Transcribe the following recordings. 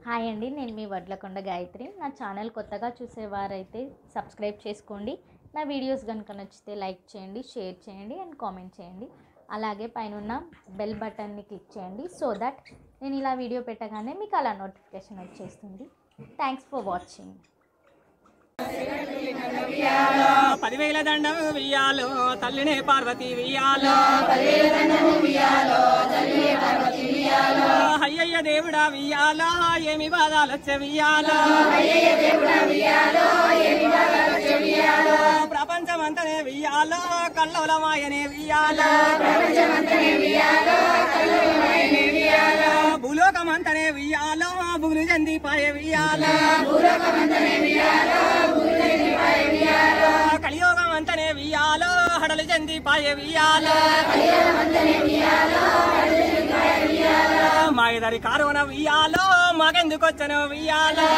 hi అండి నేను మీ వడ్లకొండ గాయత్రి నా ఛానల్ కొత్తగా చూసేవారైతే సబ్స్క్రైబ్ చేసుకోండి నా వీడియోస్ కనుక నచ్చితే లైక్ చేయండి షేర్ చేయండి అండ్ కామెంట్ చేయండి అలాగే పైన బెల్ బటన్ని క్లిక్ చేయండి సో దట్ నేను ఇలా వీడియో పెట్టగానే మీకు అలా నోటిఫికేషన్ వచ్చేస్తుంది థ్యాంక్స్ ఫర్ వాచింగ్ పదివేల దండం వియ్యాలో తల్లినే పార్వతి వియ్యాలో అయ్యయ్య దేవుడా వియ్యాలో ఏమి బాధాలు వచ్చే వియ్యాలో ప్రపంచమంతనే వియ్యాలో కల్లోలమాయనే వియ్యాలో భూలోకమంతనే వియ్యాలో బుగులు జంది పాయ వియ్యాలో కలియోగం అంతనే వియ్యాలో హడలు చెంది పాయ వియ్యాలో మాయదరి కారున వియ్యాలో మాకెందుకొచ్చను వియ్యాలో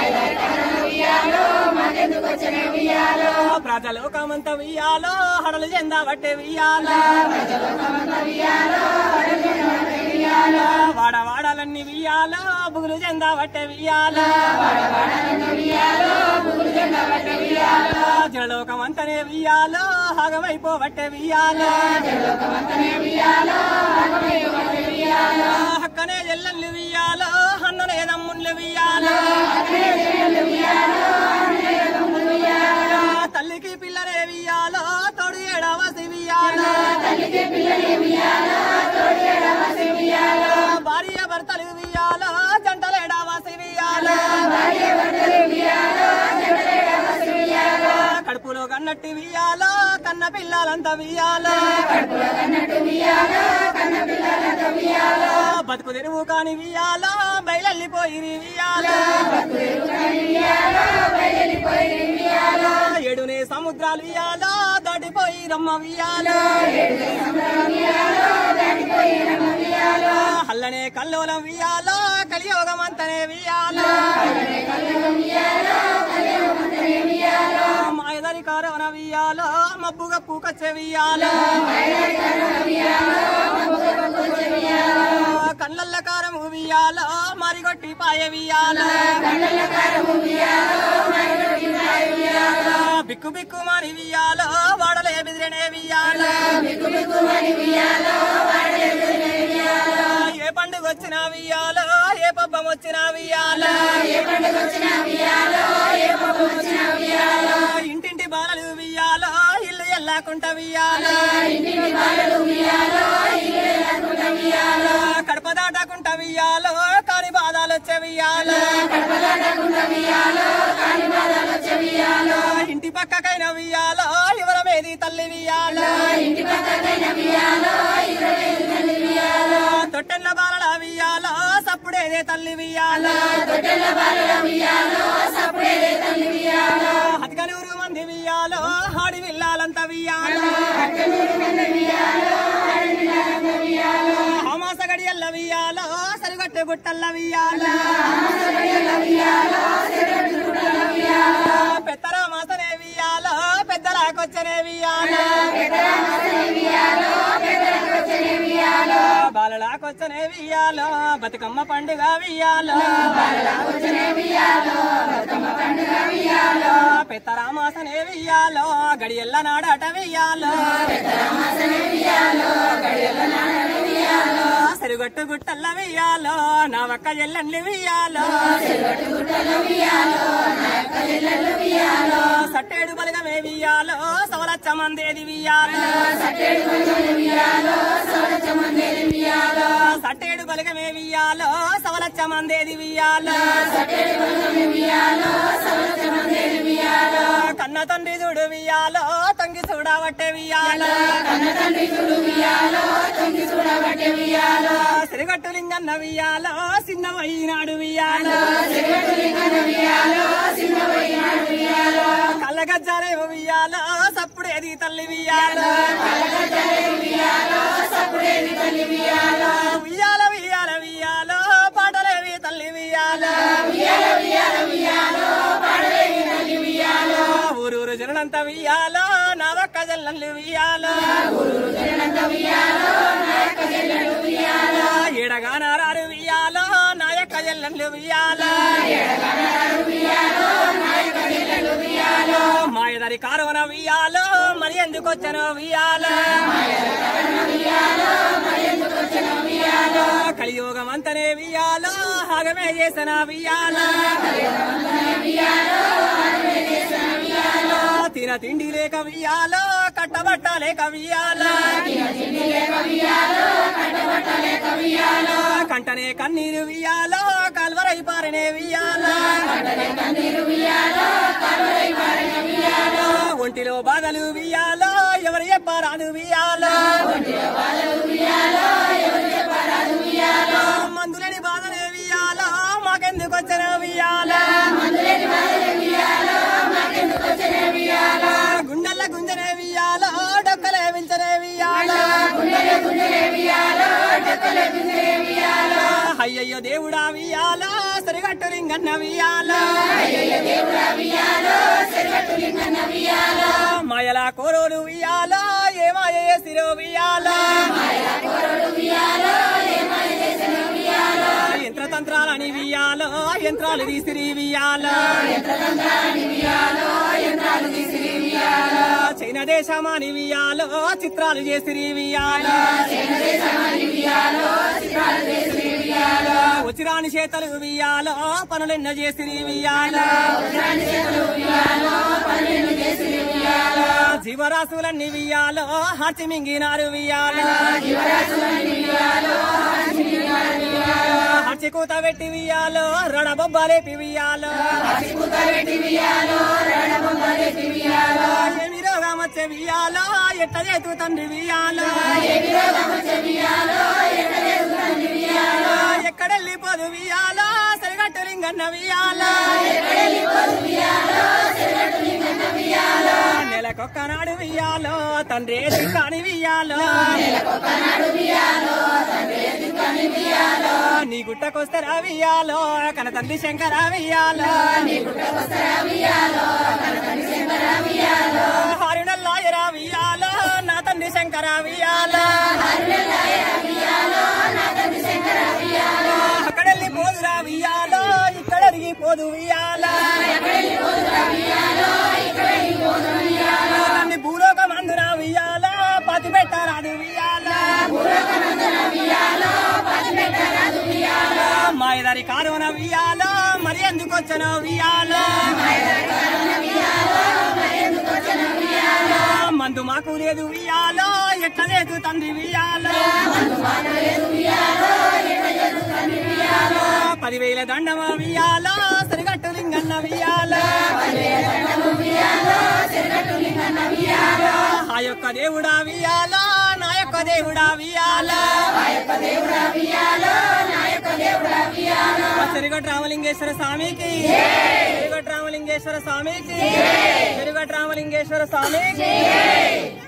ప్రజలోకమంత వియ్యాలో హడలు చెంద బట్టే వియ్యాలో వాడ వాడాలన్నీ వియ్యాలో బుగులు చెంద బట్టే వియ్యాలో జలలోకమంతనే వియ్యాలో హగమైపోబట్టే వియ్యాలో హక్కనే ఎల్లల్లు వియ్యాలో హన్ననే దమ్ముళ్ళు వియ్యాలో తల్లికి పిల్లలే వియ్యాలో తోడు ఏడవసి వియ్యాలో భార్య భర్తలు వియ్యాలో జంటలేడవసి వియ్యాలో కడుపులో కన్నట్టి వియ్యాలో కన్న పిల్లలంతా వియ్యాలో బతుకు తెరువు కాని వియ్యాలో బయలెళ్ళిపోయి వియ్యాలో ఏడునే సముద్రాలు వియ్యాలో దాటిపోయి రమ్మ వియ్యాలో హల్లనే కల్లోలం వియ్యాలో కలియోగం అంతనే వియ్యాలో మాయదరి కారవన వియ్యాలో మబ్బుగా పూకచ్చే వియ్యాలో కళ్ళల్ల కారం వియ్యాలో మరిగొట్టి పాయ వియ్యాలో బిక్కు బిక్కు మాని వియ్యాలో వాడలే బెదిరినే వియ్యాలో ఏ పండుగ వచ్చినా వియ్యాలో ఏ పబ్బం వచ్చినా వియ్యాలో ఇంటింటి బాలలు వియ్యాలో ఇల్లు ఎల్లాకుంట వియ్యాలో కడప దాటకుంట వియ్యాలో కాని బాధలు వచ్చే వియ్యాలో ఇంటి పక్కకైన వియ్యాలో ఎవరమేది తల్లి వియ్యాలో తొట్టెన్న బాలల వియ్యాలో సప్పుడేదే తల్లి వియ్యాలో హతికనూరు మంది వియ్యాలో హాడి విల్లాలంత వియ్యాలో హమాస గడియల్ల వియ్యాలో సరిగట్టు గుట్టల్ల వియ్యాలో పెద్దర మాసనే వియ్యాలో పెద్దలాకొచ్చనే వియ్యాలో బాలలాకొచ్చనే వియ్యాలో బతుకమ్మ పండుగ వియ్యాలో పెత్తరామాసనే వియ్యాలో గడియల్ల నాడట వియ్యాలో సరిగొట్టు గుట్టల్ల వియ్యాలో నా ఒక్క ఎల్లండి వియ్యాలో సట్టేడు బలగమే వియ్యాలో సవలచ్చ మందేది వియ్యాలో సట్టేడు బలగమే వియ్యాలో సవలచ్చ మందేది వియ్యాలో కన్న తండ్రి చూడు వియ్యాలో తంగి చూడబట్టే వియ్యాలో సిరిగట్టు లింగన్న వియ్యాలో చిన్న వైనాడు వియ్యాలో కళ్ళగజ్జారేమో వియ్యాలో సప్పుడేది తల్లి వియ్యాలో వియ్యాల వియ్యాల వియ్యాలో పాటలేవి తల్లి వియ్యాలో ఊరూరు జనంత వియ్యాలో నా ఒక్క జల్లల్లి వియ్యాలో ఏడగా నారారు వియ్యాలో నా యొక్క చెల్లెళ్ళు వియాల మాయదారి కారువన వియాలో మరి ఎందుకు వచ్చాను వియాల కలియోగం అంతనే వియాలో హాగమే చేసిన వియాల తిన తిండి లేక వియాలో కట్టబట్ట లేక వియాలో కంటనే కన్నీరు వియాలో కల్వరై పారనే వియాలో ఒంటిలో బాధలు వియాలో ఎవరు చెప్పరాదు వియాలో మందులని బాధలే వియాలో మాకెందుకు వచ్చిన వియాలో గుండెల్ల గుంజనే వియాలో డొక్కలే వించనే వియాలో అయ్యయ్యో దేవుడా వియాలో సరిగట్టు లింగన్న వియాలో మాయల కోరోలు వియాలో ఏమాయ సిరో వియాలో యంత్రతంత్రాలని వియాలో యంత్రాలు తీసిరి వియాలో చైనా దేశమాని వియాలో చిత్రాలు చేసిరి వియాలో వచ్చిరాని చేతలు వియాలో పనులెన్న చేసిరి వియాలో జీవరాశులన్నీ వియాలో హర్చి మింగినారు వియాలో హర్చి కూత పెట్టి వియాలో రడబొబ్బలేపి వియాలో ఏమి రోగం వచ్చే వియాలో ఎట్ట చేతు తండ్రి వియాలో ఎక్కడెళ్ళిపోదు వియాలో సరిగట్టు లింగన్న వియాలో నెలకొక్కనాడు వియాలో తండ్రి దిక్కాని వియాలో నీ గుట్టకొస్తారా వియాలో కన తండ్రి శంకర వియాలో హరిణల్లాయరా వియాలో నా తండ్రి శంకర వియాలో అక్కడెళ్ళి పోదురా వియాలో ఇక్కడ పోదు వియాలో నన్ను భూలోకం అందున వియాల పతి పెట్టరాదు వియాల మాయదారి కారున వియాల మరి ఎందుకు వచ్చను వియాల మందు మాకు లేదు వియాలో ఎట్ల లేదు తండ్రి వియాలో పదివేల దండమ వియాలో సరిగట్టు లింగన్న వియాలో ఆ యొక్క దేవుడా వియాలో నా యొక్క దేవుడా వియాలో చెరుగట్ రామలింగేశ్వర స్వామికి చెరుగట్ రామలింగేశ్వర స్వామికి చెరుగట్ రామలింగేశ్వర స్వామికి